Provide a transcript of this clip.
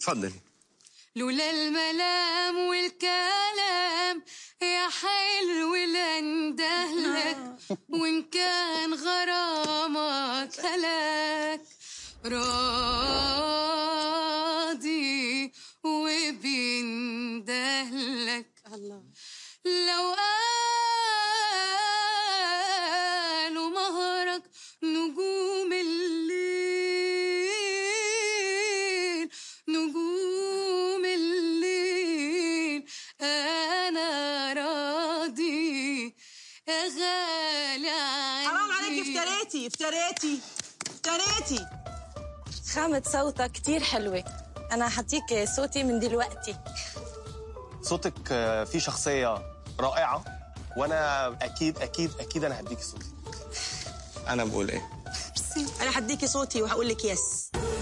اتفضلي لولا الملام والكلام يا حلو لاندهلك وان كان غرامك هلاك راضي وبيندهلك الله لو قالوا مهرك نجوم الليل نجوم الليل انا راضي يا غالي حرام عليكي افتريتي افتريتي افتريتي خامة صوتك كتير حلوة أنا حديك صوتي من دلوقتي صوتك آه، فيه شخصيه رائعه وانا اكيد اكيد اكيد انا هديكي صوتي انا بقول ايه انا هديكي صوتي وهقول لك يس